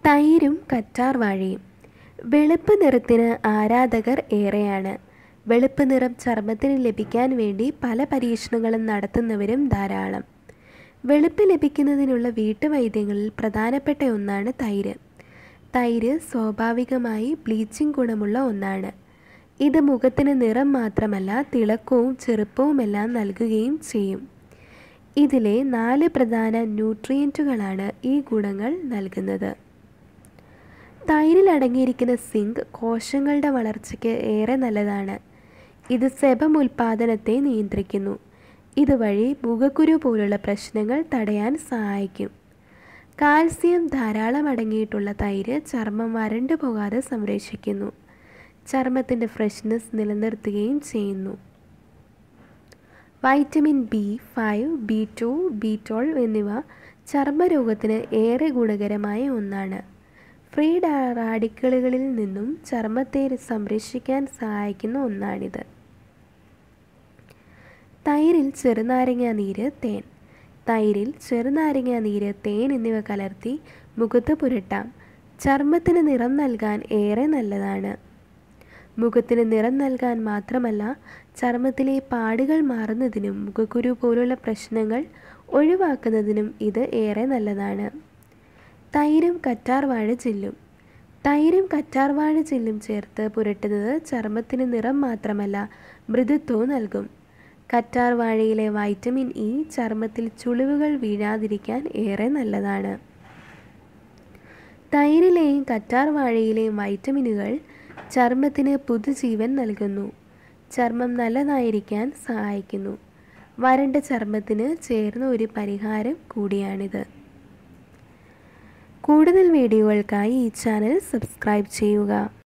തൈരും കറ്റാർ വാഴയും വെളുപ്പ് നിറത്തിന് ആരാധകർ ഏറെയാണ് വെളുപ്പ് നിറം ചർമ്മത്തിന് ലഭിക്കാൻ വേണ്ടി പല പരീക്ഷണങ്ങളും നടത്തുന്നവരും ധാരാളം വെളുപ്പ് ലഭിക്കുന്നതിനുള്ള വീട്ടുവൈദ്യങ്ങളിൽ പ്രധാനപ്പെട്ട ഒന്നാണ് തൈര് തൈര് സ്വാഭാവികമായി ബ്ലീച്ചിങ് ഗുണമുള്ള ഒന്നാണ് ഇത് മുഖത്തിന് നിറം മാത്രമല്ല തിളക്കവും ചെറുപ്പവുമെല്ലാം നൽകുകയും ചെയ്യും ഇതിലെ നാല് പ്രധാന ന്യൂട്രിയൻറ്റുകളാണ് ഈ ഗുണങ്ങൾ നൽകുന്നത് തൈരിൽ അടങ്ങിയിരിക്കുന്ന സിങ്ക് കോശങ്ങളുടെ വളർച്ചയ്ക്ക് ഏറെ നല്ലതാണ് ഇത് സെബം ഉൽപാദനത്തെ നിയന്ത്രിക്കുന്നു ഇതുവഴി മുഖക്കുരു പോലുള്ള പ്രശ്നങ്ങൾ തടയാൻ സഹായിക്കും കാൽസ്യം ധാരാളം അടങ്ങിയിട്ടുള്ള തൈര് ചർമ്മം വരണ്ടു പോകാതെ സംരക്ഷിക്കുന്നു ചർമ്മത്തിൻ്റെ ഫ്രഷ്നെസ് നിലനിർത്തുകയും ചെയ്യുന്നു vitamin B five B two B twelve എന്നിവ ചർമ്മരോഗത്തിന് ഏറെ ഗുണകരമായ ഒന്നാണ് ഫ്രീ റാഡിക്കലുകളിൽ നിന്നും ചർമ്മത്തെ സംരക്ഷിക്കാൻ സഹായിക്കുന്ന ഒന്നാണിത് തൈരിൽ ചെറുനാരങ്ങ നീര് തേൻ തൈരിൽ ചെറുനാരങ്ങ നീര് തേൻ എന്നിവ കലർത്തി മുഖത്ത് പുരട്ടാം ചർമ്മത്തിന് നിറം നൽകാൻ ഏറെ നല്ലതാണ് മുഖത്തിന് നിറം നൽകാൻ മാത്രമല്ല ചർമ്മത്തിലെ പാടുകൾ മാറുന്നതിനും മുഖക്കുരു പോലുള്ള പ്രശ്നങ്ങൾ ഒഴിവാക്കുന്നതിനും ഇത് ഏറെ നല്ലതാണ് തൈരും കറ്റാർവാഴ ചില്ലും തൈരും കറ്റാർവാഴ ചില്ലും ചേർത്ത് പുരട്ടുന്നത് ചർമ്മത്തിന് നിറം മാത്രമല്ല മൃദുത്വവും നൽകും കറ്റാർവാഴയിലെ വൈറ്റമിൻ ഇ ചർമ്മത്തിൽ ചുളിവുകൾ വീഴാതിരിക്കാൻ ഏറെ നല്ലതാണ് തൈരിലെയും കറ്റാർവാഴയിലെയും വൈറ്റമിനുകൾ ചർമ്മത്തിന് പുതുജീവൻ നൽകുന്നു ചർമ്മം നല്ലതായിരിക്കാൻ സഹായിക്കുന്നു വരണ്ട ചർമ്മത്തിന് ചേർന്ന ഒരു പരിഹാരം കൂടിയാണിത് കൂടുതൽ വീഡിയോകൾക്കായി ഈ ചാനൽ സബ്സ്ക്രൈബ് ചെയ്യുക